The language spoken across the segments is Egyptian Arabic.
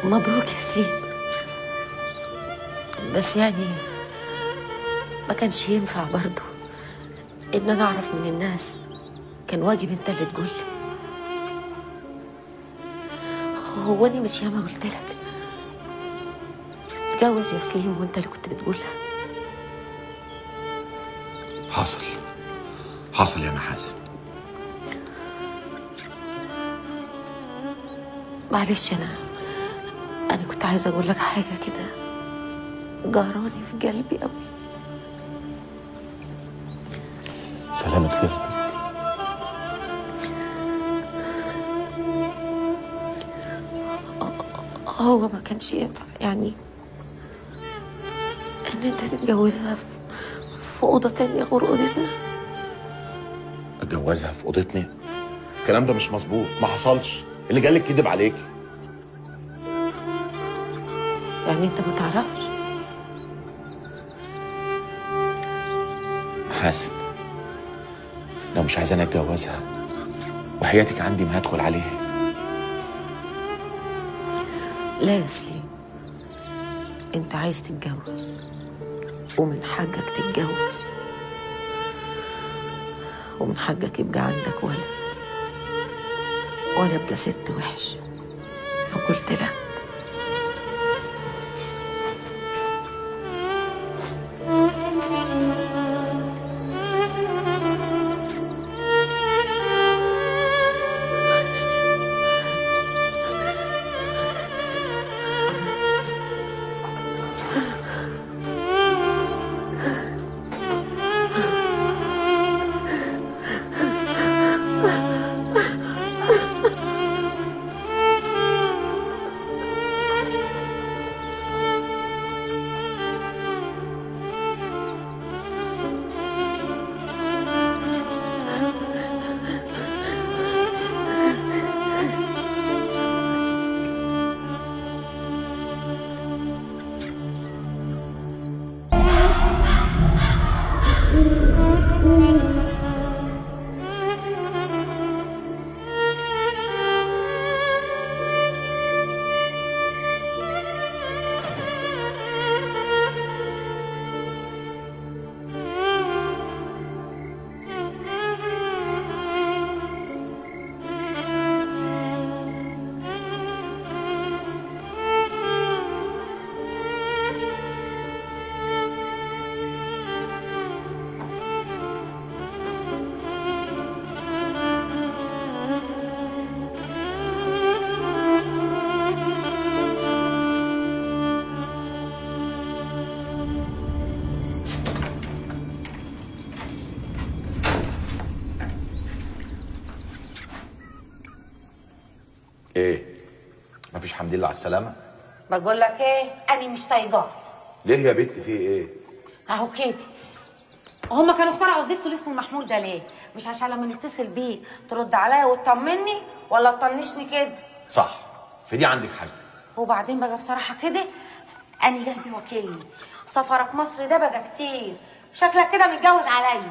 مبروك يا سليم بس يعني ما كانش ينفع برضه ان انا اعرف من الناس كان واجب انت اللي تقول لي هو انا مش ياما قلت لك اتجوز يا سليم وانت اللي كنت بتقولها حصل حصل يا محاسن معلش انا انا كنت عايزه اقول لك حاجه كده جراني في قلبي قوي سلامة قلبك هو ما كانش ينفع يعني ان انت تتجوزها في, في اوضه تانية غير اوضتنا اتجوزها في اوضتنا الكلام ده مش مظبوط ما حصلش اللي جالك كذب عليك يعني انت ما تعرفش محاسن لو مش عايزاني اتجوزها وحياتك عندي ما هدخل عليها لا يا سليم انت عايز تتجوز ومن حقك تتجوز ومن حقك يبقى عندك ولد وانا ابقى ست وحش لو قلت لا ايه مفيش حمد لله على السلامة بقول لك ايه انا مش طايقاه ليه يا بنت في ايه اهو كده هما كانوا اخترعوا الزفت اللي اسمه محمول ده ليه مش عشان لما نتصل بيه ترد عليا وتطمني ولا تطنشني كده صح في دي عندك حق وبعدين بقى بصراحه كده انا قلبي وكيلني سفرك مصر ده بقى كتير شكلك كده متجوز عليا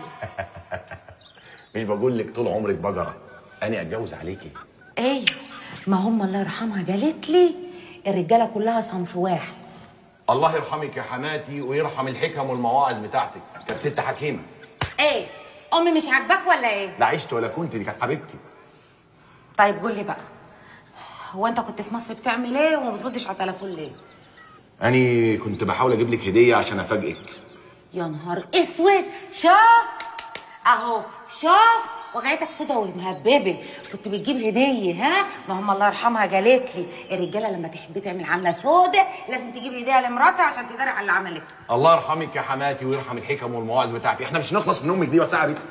مش بقول لك طول عمرك بجرة انا اتجوز عليكي ايه ما هم الله يرحمها قالت لي الرجاله كلها صنف واحد الله يرحمك يا حماتي ويرحم الحكم والمواعظ بتاعتك كانت ست حكيمه ايه امي مش عاجباك ولا ايه لا عشت ولا كنت دي كانت حبيبتي طيب قول لي بقى هو انت كنت في مصر بتعمل ايه وما بتردش على التليفون ليه أنا كنت بحاول أجيب لك هدية عشان أفاجئك يا نهار اسود شاف اهو شاف وجعتك سودا ومهببه كنت بتجيب هديه ها ما هم الله يرحمها قالت لي الرجاله لما تحب تعمل عامله سودا لازم تجيب هديه لمراتها عشان تداري على اللي عملته الله يرحمك يا حماتي ويرحم الحكم والمواعظ بتاعتي احنا مش نخلص من امك دي وساعة بيت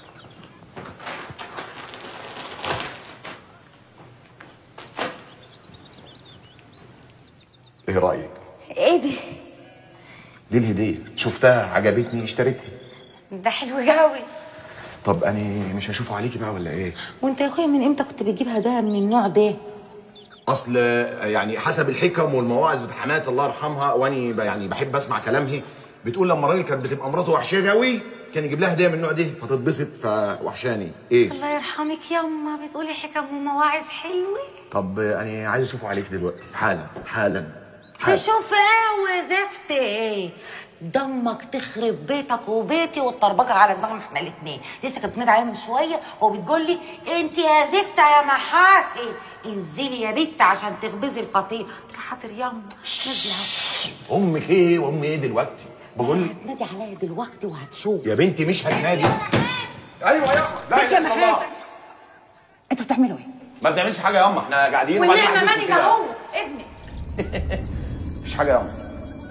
ايه رايك ايه ده دي الهديه شفتها عجبتني اشتريتها ده حلو قوي طب انا مش هشوفه عليكي بقى ولا ايه وانت يا اخويا من امتى كنت بتجيب هدايا من النوع ده اصل يعني حسب الحكم والمواعظ بتاع حماتي الله يرحمها واني ب- يعني بحب اسمع كلامها بتقول لما الراجل كانت بتبقى مراته وحشيه قوي كان يجيب لها هديه من النوع دي فتتبسط فوحشاني ايه الله يرحمك يما بتقولي حكم ومواعظ حلوه طب انا عايز اشوفه عليك دلوقتي حالا حالا حالا تشوف ايه وزفت ايه دمك تخرب بيتك وبيتي والطربجه على دماغنا احنا الاثنين لسه كانت بتنادي عليا من شويه وبتقول لي انت يا زفته يا محافي انزلي يا بت عشان تخبزي الفطير قلت لها حاضر يما نازله امك ايه وامي ايه دلوقتي بقول لك هتنادي عليا دلوقتي وهتشوف يا بنتي مش هتنادي ايوه يا لا بنت يا إله إلا الله. محاسن انتوا بتعملوا ايه؟ ما بنعملش حاجه يا اما احنا قاعدين وبعدين والنعمه عايزين مالك كده. اهو ابنك مفيش حاجه يا اما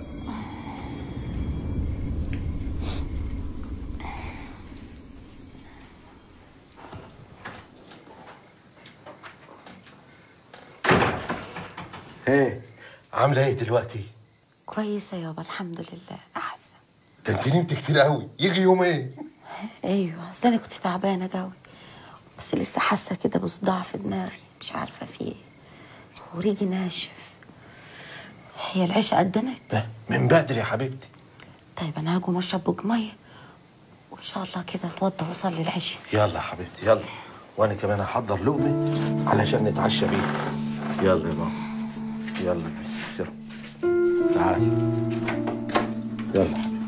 ايه عامله ايه دلوقتي؟ كويسة يابا الحمد لله أحسن ده انت نمت كتير قوي يجي يومين أيوة أصل أنا كنت تعبانة جوي بس لسه حاسة كده بصداع في دماغي مش عارفة في إيه وريجي ناشف هي العشاء أدنت ده من بدري يا حبيبتي طيب أنا هاجم أشرب بوج مية وإن شاء الله كده أتوضى وأصلي العشاء يلا يا حبيبتي يلا وانا كمان هحضر لقمه علشان نتعشى بيها يلا يا ماما يلا بس بسرعه تعالي يلا يا حبيبتي.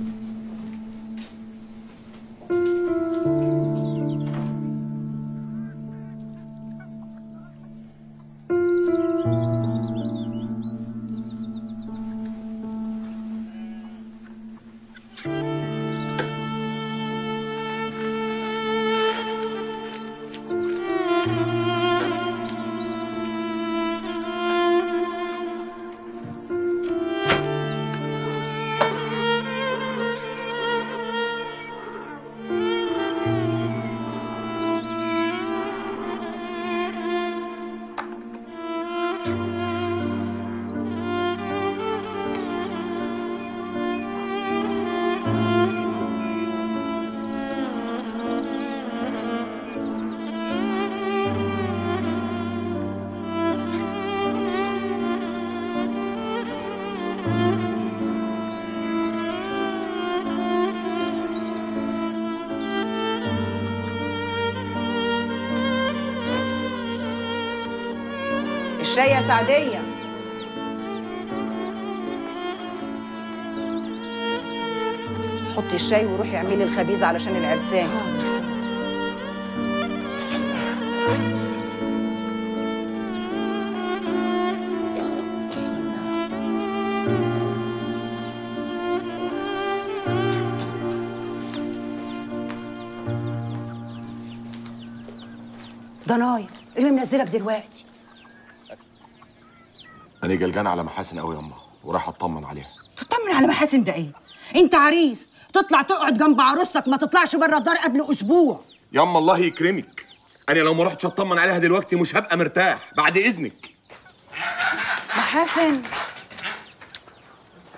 الشاي يا سعدية حطي الشاي وروحي اعملي الخبيز علشان العرسان ضنايا إيه اللي منزلك دلوقتي انا جلجان على محاسن قوي يا اما وراح اطمن عليها تطمن على محاسن ده ايه انت عريس تطلع تقعد جنب عروستك ما تطلعش بره الدار قبل اسبوع يا اما الله يكرمك انا لو ما رحتش اطمن عليها دلوقتي مش هبقى مرتاح بعد اذنك محاسن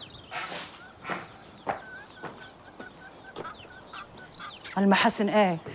المحاسن ايه